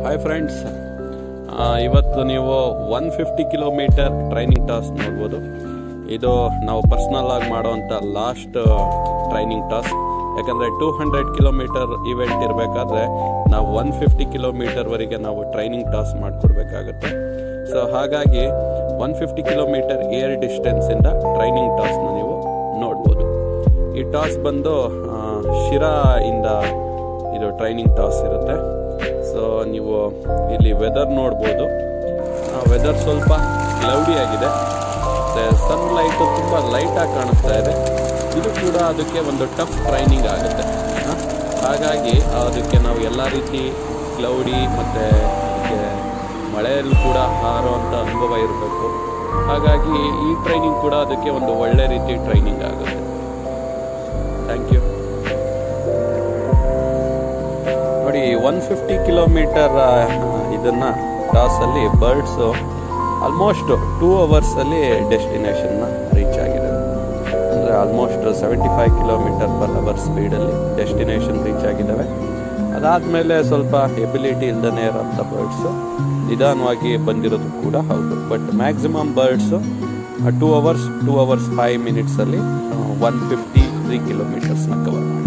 Hi friends ಇವತ್ತು ನೀವು one fifty kilometre training task ನೋಡ್ಬೋದು ಇದು ನಾವು ಪರ್ಸ್ನಲ್ ಆಗಿ ಮಾಡುವಂಥ ಲಾಸ್ಟ್ ಟ್ರೈನಿಂಗ್ ಟಾಸ್ಕ್ ಯಾಕಂದರೆ ಟೂ ಹಂಡ್ರೆಡ್ ಕಿಲೋಮೀಟರ್ ಇವೆಂಟ್ ಇರಬೇಕಾದ್ರೆ ನಾವು ಒನ್ ಫಿಫ್ಟಿ ಕಿಲೋಮೀಟರ್ವರೆಗೆ ನಾವು ಟ್ರೈನಿಂಗ್ ಟಾಸ್ ಮಾಡಿಕೊಡ್ಬೇಕಾಗತ್ತೆ ಸೊ ಹಾಗಾಗಿ ಒನ್ ಫಿಫ್ಟಿ ಕಿಲೋಮೀಟರ್ ಏರ್ ಡಿಸ್ಟೆನ್ಸಿಂದ ಟ್ರೈನಿಂಗ್ ಟಾಸ್ನ ನೀವು ನೋಡ್ಬೋದು ಈ ಟಾಸ್ ಬಂದು ಆ, ಶಿರಾ ಇಂದ ಇದು ಟ್ರೈನಿಂಗ್ ಟಾಸ್ ಇರುತ್ತೆ ಸೊ ನೀವು ಇಲ್ಲಿ ವೆದರ್ ನೋಡ್ಬೋದು ವೆದರ್ ಸ್ವಲ್ಪ ಕ್ಲೌಡಿ ಆಗಿದೆ ಮತ್ತು ಸನ್ಲೈಟು ತುಂಬ ಲೈಟಾಗಿ ಕಾಣಿಸ್ತಾ ಇದೆ ಇದು ಕೂಡ ಅದಕ್ಕೆ ಒಂದು ಟಫ್ ಟ್ರೈನಿಂಗ್ ಆಗುತ್ತೆ ಹ? ಹಾಗಾಗಿ ಅದಕ್ಕೆ ನಾವು ಎಲ್ಲ ರೀತಿ ಕ್ಲೌಡಿ ಮತ್ತು ಅದಕ್ಕೆ ಮಳೆಯಲ್ಲೂ ಕೂಡ ಹಾರುವಂಥ ಅನುಭವ ಇರಬೇಕು ಹಾಗಾಗಿ ಈ ಟ್ರೈನಿಂಗ್ ಕೂಡ ಅದಕ್ಕೆ ಒಂದು ಒಳ್ಳೆ ರೀತಿ ಟ್ರೈನಿಂಗ್ ಆಗುತ್ತೆ ಥ್ಯಾಂಕ್ ಯು ನೋಡಿ ಒನ್ ಫಿಫ್ಟಿ ಕಿಲೋಮೀಟರ್ ಇದನ್ನ ಟಾಸಲ್ಲಿ ಬರ್ಡ್ಸು ಆಲ್ಮೋಸ್ಟ್ ಟೂ ಅವರ್ಸಲ್ಲಿ ಡೆಸ್ಟಿನೇಷನ್ನ ರೀಚ್ ಆಗಿದೆ ಅಂದರೆ almost seventy five kilometre per hour ಸ್ಪೀಡಲ್ಲಿ ಡೆಸ್ಟಿನೇಷನ್ ರೀಚ್ ಆಗಿದ್ದಾವೆ ಅದಾದಮೇಲೆ ಸ್ವಲ್ಪ ಎಬಿಲಿಟಿ ಇಲ್ದೇ ಇರೋಂಥ ಬರ್ಡ್ಸು ನಿಧಾನವಾಗಿ ಬಂದಿರೋದು ಕೂಡ ಹೌದು but maximum birds two hours two hours five ಮಿನಿಟ್ಸಲ್ಲಿ ಒನ್ ಫಿಫ್ಟಿ ತ್ರೀ ಕಿಲೋಮೀಟರ್ಸ್ನ ಕವರ್